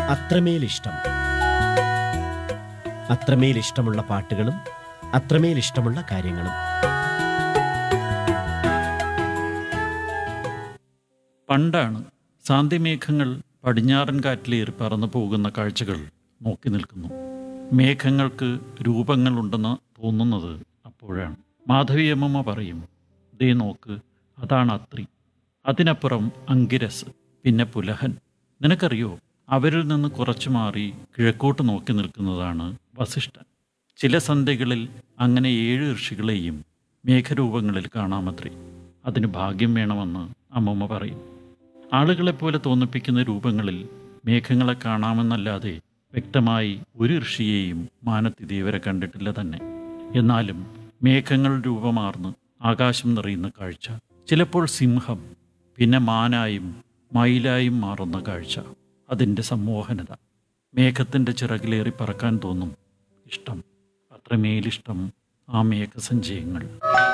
അത്രമേൽ ഇഷ്ടം അത്രമേൽ ഇഷ്ടമുള്ള പാട്ടുകളും അത്രമേൽ ഇഷ്ടമുള്ള കാര്യങ്ങളും പണ്ടാണ് സാന്ധ്യമേഘങ്ങൾ പടിഞ്ഞാറൻ കാറ്റിലേറി പറന്നു പോകുന്ന കാഴ്ചകൾ നോക്കി നിൽക്കുന്നു മേഘങ്ങൾക്ക് രൂപങ്ങളുണ്ടെന്ന് തോന്നുന്നത് അപ്പോഴാണ് മാധവിയമ്മ പറയും ദേ നോക്ക് അതാണ് അത്രി അതിനപ്പുറം അങ്കിരസ് പിന്നെ പുലഹൻ നിനക്കറിയോ അവരിൽ നിന്ന് കുറച്ചു മാറി കിഴക്കോട്ട് നോക്കി നിൽക്കുന്നതാണ് വസിഷ്ഠൻ ചില സന്ധ്യകളിൽ അങ്ങനെ ഏഴ് ഋഷികളെയും മേഘരൂപങ്ങളിൽ കാണാമത്രേ അതിന് ഭാഗ്യം വേണമെന്ന് അമ്മമ്മ പറയും ആളുകളെപ്പോലെ തോന്നിപ്പിക്കുന്ന രൂപങ്ങളിൽ മേഘങ്ങളെ കാണാമെന്നല്ലാതെ വ്യക്തമായി ഒരു ഋഷിയെയും മാനത്ത് ഇതേവരെ കണ്ടിട്ടില്ല തന്നെ എന്നാലും മേഘങ്ങൾ രൂപമാർന്ന് ആകാശം നിറയുന്ന കാഴ്ച ചിലപ്പോൾ സിംഹം പിന്നെ മാനായും മയിലായും മാറുന്ന കാഴ്ച അതിൻ്റെ സമ്മോഹനത മേഘത്തിൻ്റെ ചിറകിലേറി പറക്കാൻ തോന്നും ഇഷ്ടം അത്രമേലിഷ്ടം ആ മേഘസഞ്ചയങ്ങൾ